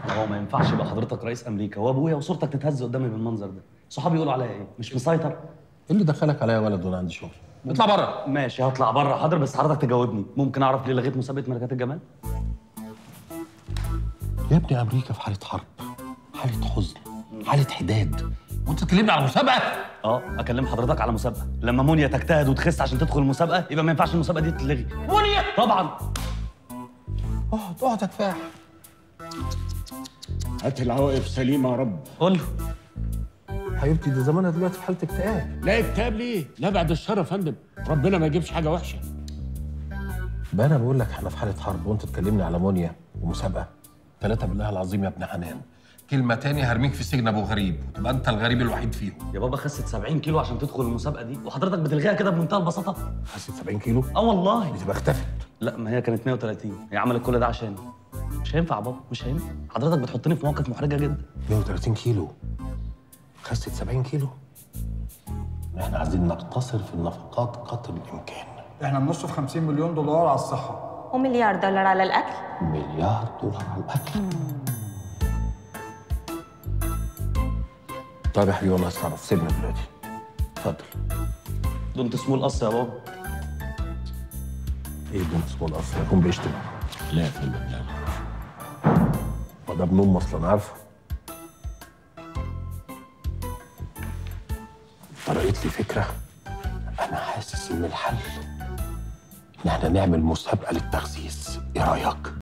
هو ما ينفعش يبقى حضرتك رئيس امريكا وابويا وصورتك تتهز قدامي بالمنظر ده صحابي يقولوا عليا ايه مش مسيطر ايه اللي دخلك عليا يا ولد وانا عندي شغل اطلع بره ماشي هطلع بره حاضر بس حضرتك تجاوبني ممكن اعرف ليه لغيت مسابقه ملكات الجمال يا ابني امريكا في حاله حرب حاله حزن حاله حداد وانت تكلمني على مسابقه اه اكلم حضرتك على مسابقه لما مونيا تجتهد وتخس عشان تدخل المسابقه يبقى ما ينفعش المسابقه دي تتلغي مونيا طبعا اقعد اقعد يا تفاح هات العواقف سليمه يا رب قول له حبيبتي دي زمانها دلوقتي في حاله اكتئاب لا اكتئاب ليه؟ لا بعد الشر يا فندم ربنا ما يجيبش حاجه وحشه بقى انا بقول لك احنا في حاله حرب وانت تكلمني على مونيا ومسابقه ثلاثه بالله العظيم يا ابن حنان كلمه تاني هرميك في سجن ابو غريب وتبقى انت الغريب الوحيد فيهم يا بابا خست 70 كيلو عشان تدخل المسابقه دي وحضرتك بتلغيها كده بمنتهى البساطه حاسس 70 كيلو اه والله بتبقى اختفت لا ما هي كانت 130 هي عملت كل ده عشاني مش هينفع يا بابا مش هينفع حضرتك بتحطني في مواقف محرجه جدا 130 كيلو خست 70 كيلو احنا عايزين نقتصر في النفقات قدر الامكان احنا بنصرف 50 مليون دولار على الصحة ومليار دولار على الأكل مليار دولار على الاكل طيب يا حبيبي والله اتصرف سيبنا دلوقتي اتفضل دونت سمول قص يا بابا ايه دون اسمه الاصل يكون بيشتم لا يا فندم لا وده ابن ام اصلا عارفه طرقت لي فكره انا حاسس ان الحل ان احنا نعمل مسابقه للتخسيس ايه رايك